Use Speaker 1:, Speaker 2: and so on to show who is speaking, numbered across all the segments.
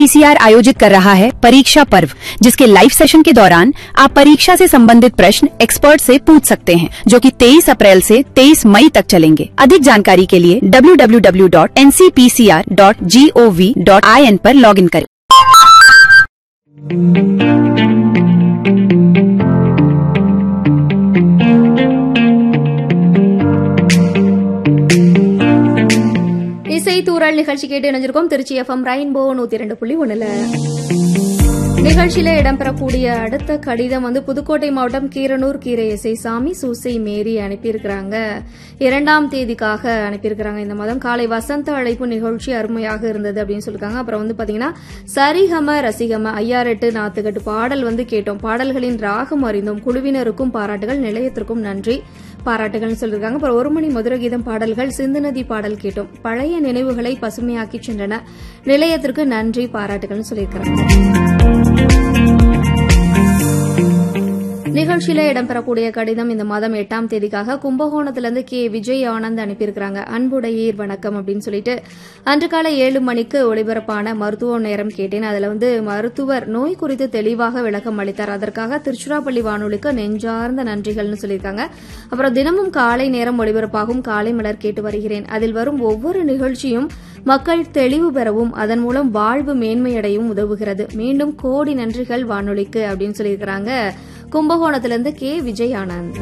Speaker 1: PCR आयोजित कर रहा है परीक्षा पर्व जिसके लाइव सेशन के दौरान आप परीक्षा से संबंधित प्रश्न एक्सपर्ट से पूछ सकते हैं जो कि 23 अप्रैल से 23 मई तक चलेंगे अधिक जानकारी के लिए www.ncpcr.gov.in पर लॉगिन करें
Speaker 2: இசை தூரல் நிகழ்ச்சி கேட்டு இணைஞ்சிருக்கோம் திருச்சி எஃப்எம் ரெயின்போ நூத்தி ரெண்டு புள்ளி ஒண்ணுல நிகழ்ச்சியில இடம்பெறக்கூடிய அடுத்த கடிதம் வந்து புதுக்கோட்டை மாவட்டம் கீரனூர் கீரை இசைசாமி சூசை மேரி அனுப்பியிருக்கிறாங்க இரண்டாம் தேதிக்காக அனுப்பியிருக்கிறாங்க இந்த மாதம் காலை வசந்த அழைப்பு நிகழ்ச்சி அருமையாக இருந்தது அப்படின்னு சொல்லிருக்காங்க அப்புறம் வந்து பாத்தீங்கன்னா சரிகம ரசிகம ஐயாரெட்டு நாத்துக்கட்டு பாடல் வந்து கேட்டோம் பாடல்களின் ராகம் அறிந்தோம் குழுவினருக்கும் பாராட்டுகள் நிலையத்திற்கும் நன்றி பாராட்டுகள்னு சொல்லியிருக்காங்க அப்புறம் ஒரு மணி மதுர கீதம் பாடல்கள் சிந்து நதி பாடல் கேட்டோம் பழைய நினைவுகளை பசுமையாக்கி சென்றன நிலையத்திற்கு நன்றி பாராட்டுகள்னு சொல்லியிருக்கிறாங்க நிகழ்ச்சியில இடம்பெறக்கூடிய கடிதம் இந்த மாதம் எட்டாம் தேதிக்காக கும்பகோணத்திலிருந்து கே விஜய் ஆனந்த் அனுப்பியிருக்கிறாங்க அன்புடையீர் வணக்கம் அப்படின்னு சொல்லிட்டு அன்று காலை ஏழு மணிக்கு ஒளிபரப்பான மருத்துவ நேரம் கேட்டேன் அதுல வந்து மருத்துவர் நோய் குறித்து தெளிவாக விளக்கம் அளித்தார் அதற்காக திருச்சிராப்பள்ளி வானொலிக்கு நெஞ்சார்ந்த நன்றிகள்னு சொல்லியிருக்காங்க அப்புறம் தினமும் காலை நேரம் ஒளிபரப்பாகும் காலை மலர் கேட்டு வருகிறேன் அதில் வரும் ஒவ்வொரு நிகழ்ச்சியும் மக்கள் தெளிவு பெறவும் அதன் மூலம் வாழ்வு மேன்மையடையும் உதவுகிறது மீண்டும் கோடி நன்றிகள் வானொலிக்கு அப்படின்னு சொல்லியிருக்கிறாங்க கும்பகோணத்திலிருந்து கே விஜய் ஆனந்த்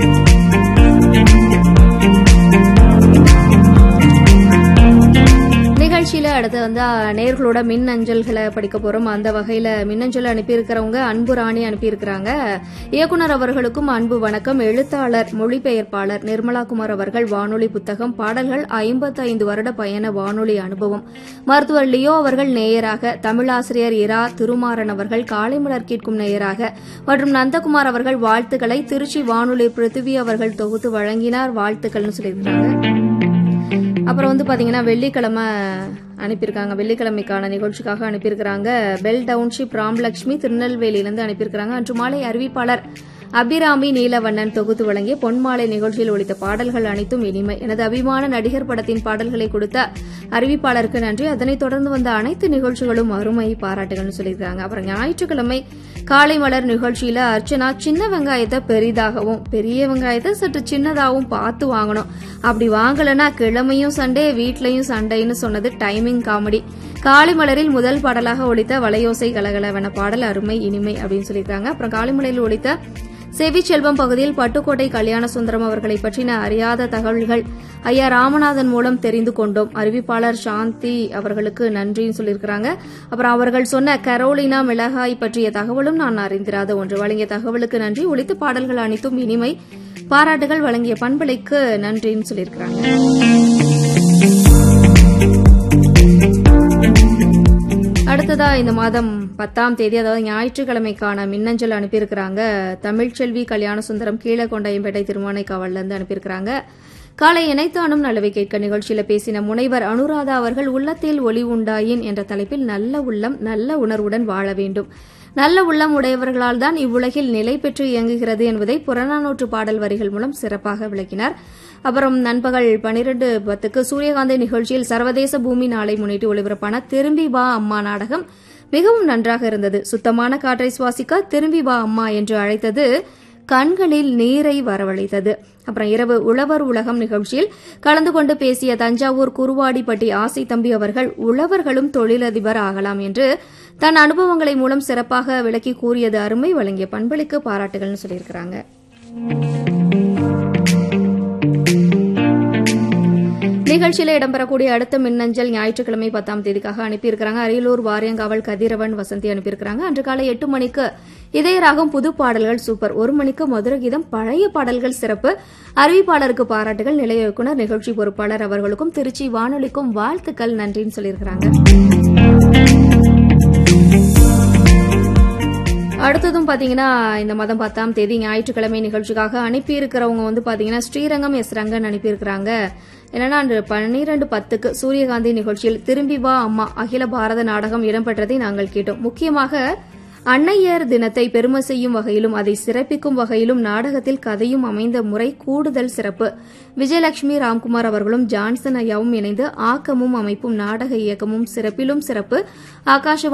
Speaker 2: நிகழ்ச்சியில அடுத்து வந்து அஹ், நேர்களோட மின் அஞ்சல்களை படிக்க போறோம் அந்த வகையில மின்னஞ்சல் அனுப்பியிருக்கிறவங்க அன்பு ராணி அனுப்பியிருக்கிறாங்க இயக்குனர் அவர்களுக்கும் அன்பு வணக்கம் எழுத்தாளர் மொழிபெயர்ப்பாளர் நிர்மலா குமார் அவர்கள் வானொலி புத்தகம் பாடல்கள் 55 வருட பயண வானொலி அனுபவம் மருத்துவர் லியோ அவர்கள் நேயராக தமிழாசிரியர் இரா திருமாறன் அவர்கள் காலை மலர் கேட்கும் நேயராக மற்றும் நந்தகுமார் அவர்கள் வாழ்த்துக்களை திருச்சி வானொலி பிருத்திவி அவர்கள் தொகுத்து வழங்கினார் வாழ்த்துக்கள்னு சொல்லியிருக்காங்க அப்புறம் வந்து பாத்தீங்கன்னா வெள்ளிக்கிழமை அனுப்பியிருக்காங்க வெள்ளிக்கிழமைக்கான நிகழ்ச்சிக்காக அனுப்பியிருக்கிறாங்க பெல் டவுன்ஷிப் ராம்லட்சுமி திருநெல்வேலியிலிருந்து அனுப்பியிருக்கிறாங்க அன்று மாலை அறிவிப்பாளர் அபிராமி நீலவண்ணன் தொகுத்து வழங்கிய பொன்மாலை நிகழ்ச்சியில் ஒழித்த பாடல்கள் அனைத்தும் இனிமை எனது அபிமான நடிகர் படத்தின் பாடல்களை கொடுத்த அறிவிப்பாளருக்கு நன்றி அதனைத் தொடர்ந்து வந்த அனைத்து நிகழ்ச்சிகளும் அருமை பாராட்டுகள்னு சொல்லியிருக்காங்க அப்புறம் ஞாயிற்றுக்கிழமை காலை மலர் நிகழ்ச்சியில அர்ச்சனா சின்ன வெங்காயத்தை பெரிதாகவும் பெரிய வெங்காயத்தை சற்று சின்னதாகவும் பார்த்து வாங்கணும் அப்படி வாங்கலனா கிழமையும் சண்டே வீட்லயும் சண்டைன்னு சொன்னது டைமிங் காமெடி காலை மலரில் முதல் பாடலாக ஒழித்த வலையோசை கலகலவென பாடல் அருமை இனிமை அப்படின்னு சொல்லியிருக்காங்க அப்புறம் காலை மலரில் ஒழித்த செவி செல்வம் பகுதியில் பட்டுக்கோட்டை கல்யாண சுந்தரம் அவர்களை பற்றின அறியாத தகவல்கள் ஐயா ராமநாதன் மூலம் தெரிந்து கொண்டோம் அறிவிப்பாளர் சாந்தி அவர்களுக்கு நன்றின்னு சொல்லியிருக்கிறாங்க அப்புறம் அவர்கள் சொன்ன கரோலினா மிளகாய் பற்றிய தகவலும் நான் அறிந்திராத ஒன்று வழங்கிய தகவலுக்கு நன்றி ஒழித்த பாடல்கள் அனைத்தும் இனிமை பாராட்டுகள் வழங்கிய பண்பலைக்கு நன்றின்னு சொல்லியிருக்கிறாங்க அடுத்ததா இந்த மாதம் பத்தாம் தேதி அதாவது ஞாயிற்றுக்கிழமைக்கான மின்னஞ்சல் அனுப்பியிருக்கிறாங்க தமிழ்ச்செல்வி கல்யாண சுந்தரம் கீழகொண்டையம்பேட்டை திருமானைக்காவல்ல இருந்து அனுப்பியிருக்கிறாங்க காலை இணைத்தானும் நல்லவை கேட்க நிகழ்ச்சியில பேசின முனைவர் அனுராதா அவர்கள் உள்ளத்தில் ஒளி உண்டாயின் என்ற தலைப்பில் நல்ல உள்ளம் நல்ல உணர்வுடன் வாழ வேண்டும் நல்ல உள்ளம் உடையவர்களால் தான் இவ்வுலகில் நிலை பெற்று இயங்குகிறது என்பதை புறநானூற்று பாடல் வரிகள் மூலம் சிறப்பாக விளக்கினார் அப்புறம் நண்பகல் பனிரெண்டு பத்துக்கு சூரியகாந்தி நிகழ்ச்சியில் சர்வதேச பூமி நாளை முன்னிட்டு ஒளிபரப்பான திரும்பி வா அம்மா நாடகம் மிகவும் நன்றாக இருந்தது சுத்தமான காற்றை சுவாசிக்க திரும்பி வா அம்மா என்று அழைத்தது கண்களில் நீரை வரவழைத்தது அப்புறம் இரவு உழவர் உலகம் நிகழ்ச்சியில் கலந்து கொண்டு பேசிய தஞ்சாவூர் குருவாடிப்பட்டி ஆசை தம்பி அவர்கள் உழவர்களும் தொழிலதிபர் ஆகலாம் என்று தன் அனுபவங்களை மூலம் சிறப்பாக விளக்கி கூறியது அருமை வழங்கிய பண்பளிக்கு பாராட்டுகள்னு சொல்லியிருக்கிறாங்க நிகழ்ச்சியில இடம்பெறக்கூடிய அடுத்த மின்னஞ்சல் ஞாயிற்றுக்கிழமை பத்தாம் தேதிக்காக அனுப்பியிருக்கிறாங்க அரியலூர் வாரியங்காவல் கதிரவன் வசந்தி அனுப்பியிருக்கிறாங்க அன்று காலை எட்டு மணிக்கு இதயராகம் புது பாடல்கள் சூப்பர் ஒரு மணிக்கு மதுர கீதம் பழைய பாடல்கள் சிறப்பு அறிவிப்பாளருக்கு பாராட்டுகள் நிலைய இயக்குனர் நிகழ்ச்சி பொறுப்பாளர் அவர்களுக்கும் திருச்சி வானொலிக்கும் வாழ்த்துக்கள் நன்றின்னு சொல்லியிருக்கிறாங்க அடுத்ததும் பாத்தீங்கன்னா இந்த மாதம் பத்தாம் தேதி ஞாயிற்றுக்கிழமை நிகழ்ச்சிக்காக அனுப்பியிருக்கிறவங்க வந்து பாத்தீங்கன்னா ஸ்ரீரங்கம் எஸ் ரங்கன் அனுப்பியிருக்கிறாங்க என்னன்னா அன்று பன்னிரண்டு பத்துக்கு சூரியகாந்தி நிகழ்ச்சியில் திரும்பி வா அம்மா அகில பாரத நாடகம் இடம்பெற்றதை நாங்கள் கேட்டோம் முக்கியமாக அன்னையர் தினத்தை பெருமை செய்யும் வகையிலும் அதை சிறப்பிக்கும் வகையிலும் நாடகத்தில் கதையும் அமைந்த முறை கூடுதல் சிறப்பு விஜயலட்சுமி ராம்குமார் அவர்களும் ஜான்சன் ஐயாவும் இணைந்து ஆக்கமும் அமைப்பும் நாடக இயக்கமும் சிறப்பிலும் சிறப்பு ஆகாஷவாணி